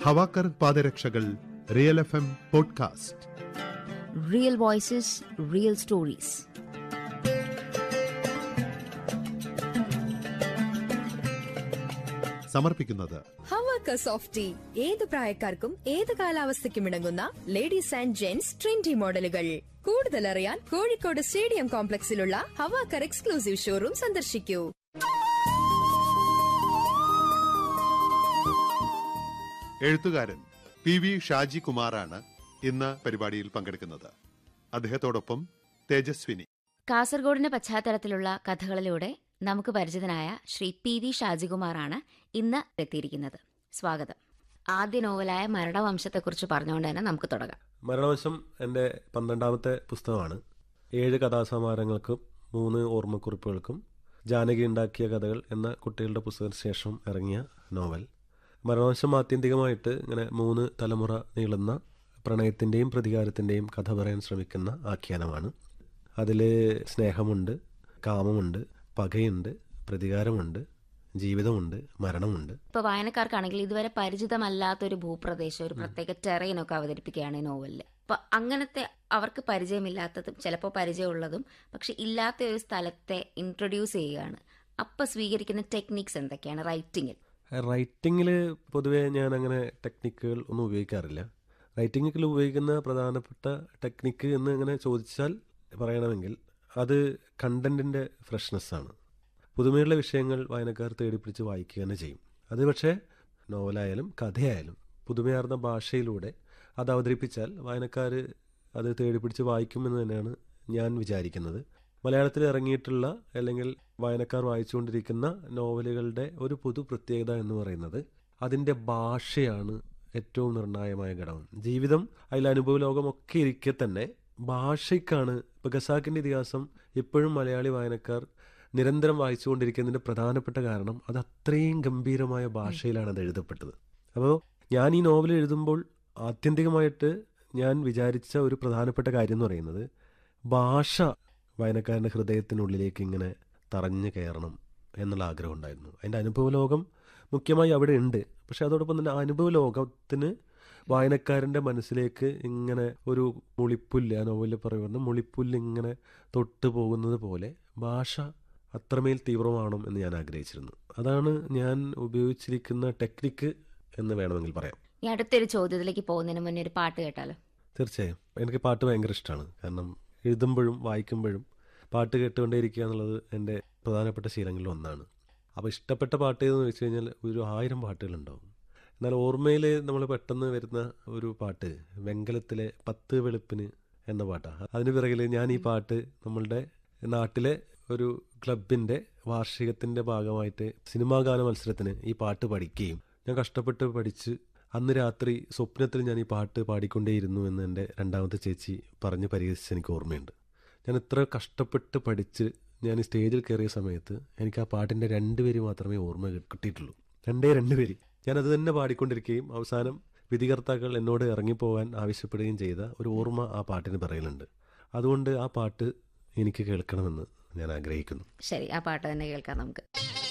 ഹവാക്കർ പാദരക്ഷകൾ real F M podcast Real voices, real stories. സമർപ്പിക്കുന്നത് ഹവാക്ക soft tea ഏത് പ്രായക്കാർക്കും ഏത് കാലാവസ്ഥയ്ക്കും ഇണങ്ങുന്ന ലേഡീസ് ആൻഡ് ജെന്റ്സ് ട്രെൻഡി മോഡലുകൾ കൂടുതൽ അറിയാൻ കോഴിക്കോട് സ്റ്റേഡിയം കോംപ്ലക്സിലുള്ള ഹവാക്കർ എക്സ്ക്ലൂസീവ് ഷോറൂം സന്ദർശിക്കൂ എഴുത്തുകാരൻ പി വി ഷാജി കുമാറാണ് ഇന്ന് പരിപാടിയിൽ പങ്കെടുക്കുന്നത് അദ്ദേഹത്തോടൊപ്പം തേജസ്വിനി കാസർഗോഡിന്റെ പശ്ചാത്തലത്തിലുള്ള കഥകളിലൂടെ നമുക്ക് പരിചിതനായ ശ്രീ പി വി ഷാജികുമാറാണ് ഇന്ന് എത്തിയിരിക്കുന്നത് സ്വാഗതം ആദ്യ നോവലായ മരണവംശത്തെക്കുറിച്ച് പറഞ്ഞുകൊണ്ട് തന്നെ നമുക്ക് തുടങ്ങാം മരണവശം എൻ്റെ പന്ത്രണ്ടാമത്തെ പുസ്തകമാണ് ഏഴ് കഥാസമാഹാരങ്ങൾക്കും മൂന്ന് ഓർമ്മക്കുറിപ്പുകൾക്കും ജാനകി ഉണ്ടാക്കിയ കഥകൾ എന്ന കുട്ടികളുടെ പുസ്തകത്തിന് ശേഷം ഇറങ്ങിയ നോവൽ മരണവശം ആത്യന്തികമായിട്ട് ഇങ്ങനെ മൂന്ന് തലമുറ നീളുന്ന പ്രണയത്തിൻ്റെയും പ്രതികാരത്തിൻ്റെയും കഥ പറയാൻ ശ്രമിക്കുന്ന ആഖ്യാനമാണ് അതിൽ സ്നേഹമുണ്ട് കാമമുണ്ട് പകയുണ്ട് പ്രതികാരമുണ്ട് ജീവിതമുണ്ട് മരണമുണ്ട് ഇപ്പൊ വായനക്കാർക്കാണെങ്കിൽ ഇതുവരെ പരിചിതമല്ലാത്തൊരു ഭൂപ്രദേശം ഒരു പ്രത്യേക ടെറൈനൊക്കെ അവതരിപ്പിക്കുകയാണ് ഈ നോവലിൽ അപ്പൊ അങ്ങനത്തെ അവർക്ക് പരിചയമില്ലാത്തതും ചിലപ്പോൾ പരിചയമുള്ളതും പക്ഷെ ഇല്ലാത്ത ഒരു സ്ഥലത്തെ ഇൻട്രൊഡ്യൂസ് ചെയ്യുകയാണ് അപ്പൊ സ്വീകരിക്കുന്ന ടെക്നിക്സ് എന്തൊക്കെയാണ് റൈറ്റിംഗിൽ റൈറ്റിങ്ങിൽ പൊതുവേ ഞാൻ അങ്ങനെ ടെക്നിക്കുകൾ ഒന്നും ഉപയോഗിക്കാറില്ല റൈറ്റിങ്ങിൽ ഉപയോഗിക്കുന്ന പ്രധാനപ്പെട്ട ടെക്നിക്ക് എന്ന് അങ്ങനെ ചോദിച്ചാൽ പറയണമെങ്കിൽ അത് കണ്ടന്റിൻ്റെ ഫ്രഷ്നെസ് ആണ് പുതുമയുള്ള വിഷയങ്ങൾ വായനക്കാർ തേടിപ്പിടിച്ച് വായിക്കുക തന്നെ ചെയ്യും അത് പക്ഷേ നോവലായാലും കഥയായാലും പുതുമയാർന്ന ഭാഷയിലൂടെ അത് അവതരിപ്പിച്ചാൽ വായനക്കാർ അത് തേടിപ്പിടിച്ച് വായിക്കുമെന്ന് തന്നെയാണ് ഞാൻ വിചാരിക്കുന്നത് മലയാളത്തിൽ ഇറങ്ങിയിട്ടുള്ള അല്ലെങ്കിൽ വായനക്കാർ വായിച്ചുകൊണ്ടിരിക്കുന്ന നോവലുകളുടെ ഒരു പൊതു പ്രത്യേകത എന്ന് പറയുന്നത് അതിൻ്റെ ഭാഷയാണ് ഏറ്റവും നിർണായകമായ ഘടകം ജീവിതം അതിൽ അനുഭവ ലോകമൊക്കെ ഇരിക്കെ തന്നെ ഭാഷയ്ക്കാണ് ഇപ്പൊ ഖസാക്കിന്റെ ഇതിഹാസം ഇപ്പോഴും മലയാളി വായനക്കാർ നിരന്തരം വായിച്ചുകൊണ്ടിരിക്കുന്നതിന്റെ പ്രധാനപ്പെട്ട കാരണം അത് അത്രയും ഗംഭീരമായ ഭാഷയിലാണ് അത് എഴുതപ്പെട്ടത് അപ്പോൾ ഞാൻ ഈ നോവൽ എഴുതുമ്പോൾ ആത്യന്തികമായിട്ട് ഞാൻ വിചാരിച്ച ഒരു പ്രധാനപ്പെട്ട കാര്യം എന്ന് പറയുന്നത് ഭാഷ വായനക്കാരൻ്റെ ഹൃദയത്തിനുള്ളിലേക്ക് ഇങ്ങനെ തറഞ്ഞു കയറണം എന്നുള്ള ആഗ്രഹം ഉണ്ടായിരുന്നു അതിൻ്റെ അനുഭവ ലോകം മുഖ്യമായി അവിടെ ഉണ്ട് പക്ഷെ അതോടൊപ്പം തന്നെ ആ അനുഭവ ലോകത്തിന് വായനക്കാരൻ്റെ മനസ്സിലേക്ക് ഇങ്ങനെ ഒരു മുളിപ്പുല്ല് ആ നോവലിൽ പറയുന്ന മുളിപ്പുല്ല് ഇങ്ങനെ തൊട്ട് പോകുന്നത് പോലെ ഭാഷ അത്രമേൽ തീവ്രമാവണം എന്ന് ഞാൻ ആഗ്രഹിച്ചിരുന്നു അതാണ് ഞാൻ ഉപയോഗിച്ചിരിക്കുന്ന ടെക്നിക്ക് എന്ന് വേണമെങ്കിൽ പറയാം ഈ അടുത്തൊരു ചോദ്യത്തിലേക്ക് പോകുന്നതിന് മുന്നേ ഒരു പാട്ട് കേട്ടാലോ തീർച്ചയായും എനിക്ക് പാട്ട് ഭയങ്കര ഇഷ്ടമാണ് കാരണം എഴുതുമ്പോഴും വായിക്കുമ്പോഴും പാട്ട് കേട്ടുകൊണ്ടേയിരിക്കുക എന്നുള്ളത് എൻ്റെ പ്രധാനപ്പെട്ട ശീലങ്ങളിൽ ഒന്നാണ് അപ്പോൾ ഇഷ്ടപ്പെട്ട പാട്ട് എന്ന് വെച്ച് കഴിഞ്ഞാൽ ഒരു ആയിരം പാട്ടുകളുണ്ടാവും എന്നാൽ ഓർമ്മയിൽ നമ്മൾ പെട്ടെന്ന് വരുന്ന ഒരു പാട്ട് വെങ്കലത്തിലെ പത്ത് വെളുപ്പിന് എന്ന പാട്ടാണ് അതിന് പിറകിൽ ഞാൻ ഈ പാട്ട് നമ്മളുടെ നാട്ടിലെ ഒരു ക്ലബിൻ്റെ വാർഷികത്തിൻ്റെ ഭാഗമായിട്ട് സിനിമാ ഗാന മത്സരത്തിന് ഈ പാട്ട് പഠിക്കുകയും ഞാൻ കഷ്ടപ്പെട്ട് പഠിച്ച് അന്ന് രാത്രി സ്വപ്നത്തിൽ ഞാൻ ഈ പാട്ട് പാടിക്കൊണ്ടേയിരുന്നു എന്ന് എൻ്റെ രണ്ടാമത്തെ ചേച്ചി പറഞ്ഞ് പരിഹസിച്ച് എനിക്ക് ഓർമ്മയുണ്ട് ഞാൻ ഇത്ര കഷ്ടപ്പെട്ട് പഠിച്ച് ഞാൻ ഈ സ്റ്റേജിൽ കയറിയ സമയത്ത് എനിക്ക് ആ പാട്ടിൻ്റെ രണ്ട് പേര് മാത്രമേ ഓർമ്മ കി- കിട്ടിയിട്ടുള്ളൂ രണ്ടേ രണ്ട് പേര് ഞാൻ അത് തന്നെ പാടിക്കൊണ്ടിരിക്കുകയും അവസാനം വിധികർത്താക്കൾ എന്നോട് ഇറങ്ങിപ്പോകാൻ ആവശ്യപ്പെടുകയും ചെയ്ത ഒരു ഓർമ്മ ആ പാട്ടിന് പറയലുണ്ട് അതുകൊണ്ട് ആ പാട്ട് എനിക്ക് കേൾക്കണമെന്ന് ഞാൻ ആഗ്രഹിക്കുന്നു ശരി ആ പാട്ട് തന്നെ കേൾക്കാം നമുക്ക്